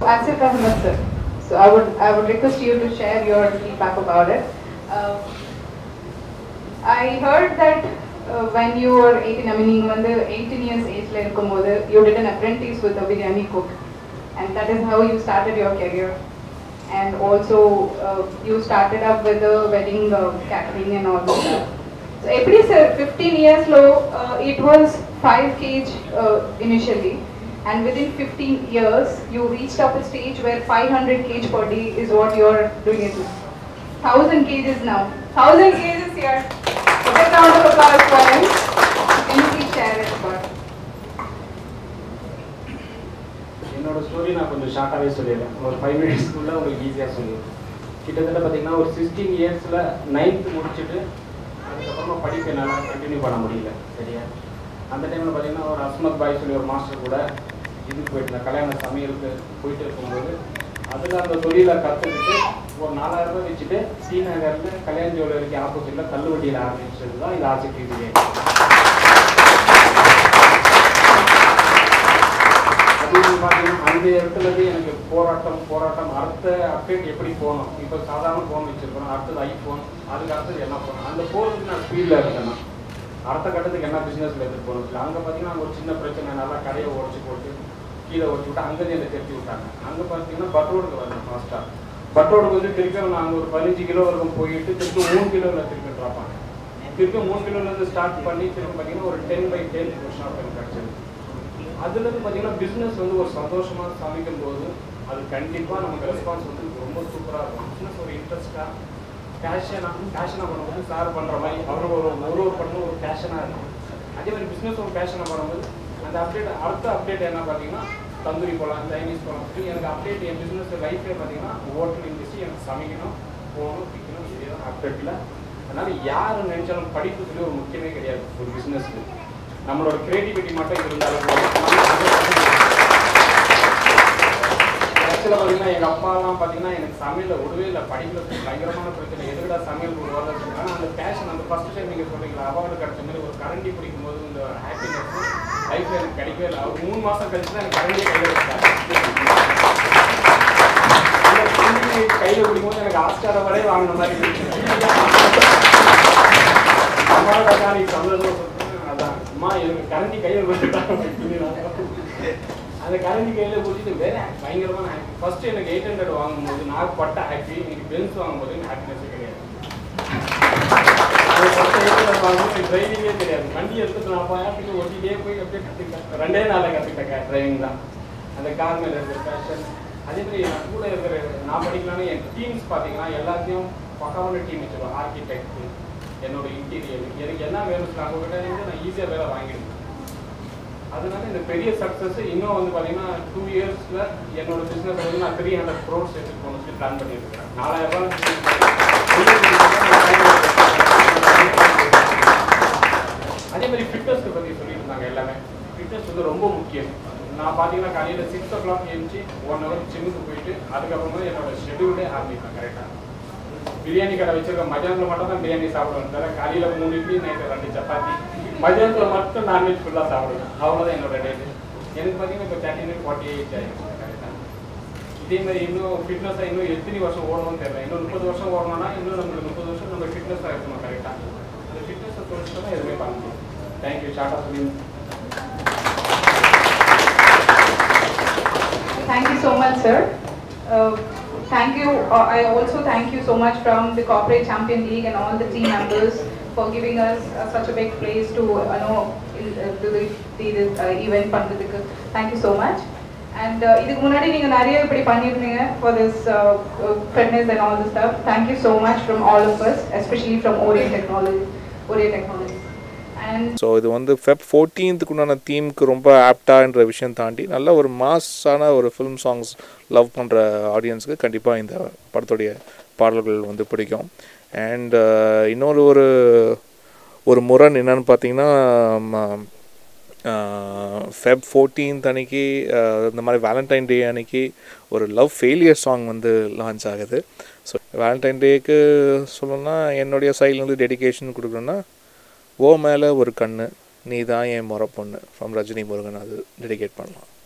Asif Ahmed sir. So I would I would request you to share your feedback about it. Uh, I heard that uh, when you were 18, I mean நீங்க வந்து 18 years ageல இருக்கும்போது you did an apprentice with a biryani cook and that is how you started your career. And also uh, you started up with the wedding uh, catering and all that stuff. So எப்படி sir 15 years low, uh, it was 5 kg uh, initially and within 15 years you reached up a stage where 500 kg per day is what you're doing it with. 1000 kgs now. 1000 kgs here. A big round of applause for him. Can you please share it about? என்னோட story நான் கொஞ்சம் ஷார்ட்டாகவே சொல்லிடுறேன் ஒரு five மினிட்ஸ்க்குள்ளே உங்களுக்கு ஈஸியாக சொல்லிடுறேன் கிட்டத்தட்ட பார்த்தீங்கன்னா ஒரு சிக்ஸ்டீன் இயர்ஸில் நைன்த்து முடிச்சுட்டு அதுக்கப்புறமா படிப்பு என்னால் கண்டினியூ பண்ண முடியல சரியா அந்த டைமில் பார்த்தீங்கன்னா ஒரு அஸ்மத் பாய் சொல்லி ஒரு மாஸ்டர் கூட இதுக்கு போயிட்டு கல்யாண சமையலுக்கு போயிட்டு இருக்கும்போது அதில் அந்த தொழிலை கற்றுக்கிட்டு ஒரு நாலாயிரம் ரூபாய் வச்சுட்டு ஸ்ரீநகரில் கல்யாண ஜுவல்லரிக்கு ஆப்போசிட்டில் கல்லுவட்டியில் ஆரம்பிச்சது தான் இந்த ஆசிக் டிவியே அப்படின்னு பார்த்தீங்கன்னா அந்த இடத்துல இருந்து எனக்கு போராட்டம் போராட்டம் அடுத்த அப்டேட் எப்படி போகணும் இப்போ சாதாரண ஃபோன் வச்சிருக்கோம் அடுத்தது ஐஃபோன் அதுக்கு அடுத்தது என்ன போகணும் அந்த ஃபோனுக்கு நான் ஸ்பீடில் இருக்கேன் நான். அடுத்த கட்டத்துக்கு என்ன பிஸ்னஸில் எடுத்துகிட்டு போகணும் அங்கே பார்த்தீங்கன்னா அங்கே ஒரு சின்ன பிரச்சனை நல்லா கடையை உடச்சி போட்டு கீழே உடச்சி விட்டு அங்கேருந்து என்னை திருப்பி விட்டாங்க அங்கே பார்த்தீங்கன்னா பட்ரோடுக்கு வரணும் ஃபாஸ்ட்டாக பட்ரோடுக்கு வந்து திருப்பி நாங்கள் ஒரு பதினஞ்சு கிலோ வரைக்கும் போயிட்டு திருப்பி மூணு கிலோவில் திருப்பி ட்ராப் ஆனேன் திருப்பி மூணு கிலோலேருந்து ஸ்டார்ட் பண்ணி திருப்பி பார்த்தீங்கன்னா ஒரு ten by ten question off கிடச்சிது அதுலேருந்து பார்த்தீங்கன்னா பிஸ்னஸ் வந்து ஒரு சந்தோஷமாக சமைக்கும் போது அது கண்டிப்பாக நமக்கு ரெஸ்பான்ஸ் வந்து ரொம்ப சூப்பராக இருக்கும் பிஸ்னஸ் ஒரு இன்ட்ரெஸ்ட்டாக பேஷனாக பேஷனாக பண்ணும்போது சார் பண்ணுற மாதிரி அவர் ஒரு ஒரு ஒரு பண்ண ஒரு பேஷனாக இருக்கும் அதே மாதிரி பிஸ்னஸ் ஒரு பேஷனாக பண்ணும்போது அந்த அப்டேட் அடுத்த அப்டேட் என்ன பார்த்தீங்கன்னா தந்தூரி போகலாம் சைனீஸ் போகலாம் சொல்லி எனக்கு அப்டேட் என் பிஸ்னஸ் லைஃப்லேயே பார்த்தீங்கன்னா ஹோட்டல் இண்டஸ்ட்ரி எனக்கு சமைக்கணும் போகணும் விற்கணும் இதே தான் அப்டேட்டில் அதனால் யார் நினைச்சாலும் படிப்பு சொல்லி ஒரு முக்கியமே கிடையாது ஒரு பிஸ்னஸ்க்கு நம்மளோட கிரியேட்டிவிட்டி மட்டும் இருந்தாலும் ஆக்சுவலாக பார்த்தீங்கன்னா எங்கள் அப்பாலாம் பார்த்தீங்கன்னா எனக்கு சமையலில் விடவே இல்லை படிப்பில் பயங்கரமான பிரச்சனை எதுக்கடா சமையல் ஒரு வாரம் ஆனால் அந்த பேஷன் அந்த ஃபர்ஸ்ட் டைம் நீங்கள் சொல்றீங்களா அவார்டு கிடைச்ச மாதிரி ஒரு கரண்டி பிடிக்கும் போது இந்த ஹாப்பினஸ் லைஃப்பில் எனக்கு கிடைக்கவே இல்லை அவர் மூணு மாதம் கழிச்சு தான் எனக்கு கரண்டியை கையில் வச்சாரு அந்த கரண்டி கையில் பிடிக்கும்போது எனக்கு ஆஸ்டார வரை வாங்கின மாதிரி அம்மாவோட நீ சந்தோஷம் அதான் அம்மா எனக்கு கரண்டி கையில் கொடுத்துட்டாங்க அந்த கரண்டி கையில் கொடுத்துட்டு வேற பயங்கரமான ஹாப்பி ஃபர்ஸ்ட் எனக்கு எயிட் ஹண்ட்ரட் வாங்கும்போது நான் பட்ட ஹாப்பி எனக்கு பென்ஸ் வாங்கும்போது எனக்கு ஹாப்பினஸே கிடையாது அது first 800 வாங்கும்போது எனக்கு டிரைவிங்கே தெரியாது வண்டி எடுத்துட்டு நான் பாட்டுக்கு ஓட்டிகிட்டே போய் அப்படியே கற்றுக்கிட்டேன் ரெண்டே நாளில் கற்றுக்கிட்டேன் டிரைவிங் தான் அந்த கார் மேலே இருக்கிற பேஷன் அதே மாதிரி என் கூட இருக்கிற நான் படிக்கலாம்னு என் டீம்ஸ் பார்த்தீங்கன்னா எல்லாத்தையும் பக்காவான டீம் வச்சிருக்கோம் ஆர்கிடெக்ட் என்னோட இன்டீரியர் எனக்கு என்ன வேணும் அவங்க கிட்ட இருந்து நான் ஈஸியாக வேலை வாங்கிடுவேன் அதனால இந்த பெரிய சக்ஸஸ் இன்னும் வந்து பார்த்தீங்கன்னா டூ இயர்ஸில் என்னோட பிஸ்னஸ் வந்து நான் த்ரீ ஹண்ட்ரட் க்ரோர்ஸ் எடுத்துட்டு போகணும்னு சொல்லி பிளான் பண்ணியிருக்கிறேன் நாலாயிரம் ரூபாய் அதே மாதிரி ஃபிட்னஸ்க்கு பற்றி சொல்லிட்டு இருந்தாங்க எல்லாமே ஃபிட்னஸ் வந்து ரொம்ப முக்கியம் நான் பார்த்தீங்கன்னா காலையில் சிக்ஸ் ஓ கிளாக் எழுந்துச்சு ஒன் ஹவர் ஜிம்முக்கு போயிட்டு அதுக்கப்புறமா என்னோட ஷெடியூலே ஆரம்பிப்பேன் கரெக்டாக பிரியாணி கடை வச்சிருக்க மதியானத்தில் மட்டும் தான் பிரியாணி சாப்பிடுவேன் தவிர காலையில் மூணு இட்லி நைட்டு ரெண்டு சப்பாத்தி மதியானத்தில் மட்டும் நான்வெஜ் ஃபுல்லாக சாப்பிடுவேன் அவ்வளோதான் என்னோட டேட்டு எனக்கு பார்த்தீங்கன்னா இப்போ தேர்ட்டி நைன் ஃபார்ட்டி எயிட் ஆகிடும் கரெக்டாக இதே மாதிரி இன்னும் ஃபிட்னஸாக இன்னும் எத்தனை வருஷம் ஓடணும்னு தெரியல இன்னும் முப்பது வருஷம் ஓடணும்னா இன்னும் நம்மளுக்கு முப்பது வருஷம் நம்ம ஃபிட்னஸாக இருக்கணும் கரெக்டாக அந்த ஃபிட்னஸை தொழில் தான் எதுவுமே பண்ண முடியும் தேங்க்யூ ஷார்ட்டாக சொல்லி Thank you so much, sir. Uh, thank you. Uh, I also thank you so much from the Corporate Champion League and all the team members for giving us uh, such a big place to uh, know in, uh, to the, the, the uh, event பண்றதுக்கு. Thank you so much. And uh, இதுக்கு முன்னாடி நீங்க நிறைய இப்படி பண்ணிருந்தீங்க for this uh, uh, fitness and all this stuff. Thank you so much from all of us, especially from Orient Technology. Orient Technology. And so இது வந்து Feb ஃபோர்டீன்த்துக்கு உண்டான தீமுக்கு ரொம்ப ஆப்டான்ற விஷயம் தாண்டி நல்ல ஒரு மாஸான ஒரு ஃபிலிம் சாங்ஸ் லவ் பண்ணுற ஆடியன்ஸுக்கு கண்டிப்பாக இந்த படத்துடைய பாடல்கள் வந்து பிடிக்கும் அண்ட் இன்னொரு ஒரு ஒரு முரண் என்னன்னு பார்த்தீங்கன்னா ஃபெப் ஃபோர்டீன்த் அன்னைக்கு அஹ், இந்த மாதிரி வேலண்டைன் டே அன்னைக்கு ஒரு லவ் ஃபெயிலியர் சாங் வந்து லான்ச் ஆகுது ஸோ வேலண்டைன் டேக்கு சொல்லணும்னா என்னுடைய சைட்லேருந்து டெடிகேஷன் கொடுக்கணுன்னா ஓ மேலே ஒரு கண்ணு நீ தான் என் முறை பொண்ணு ஃப்ரம் ரஜினி முருகன் அது டெடிகேட் பண்ணலாம்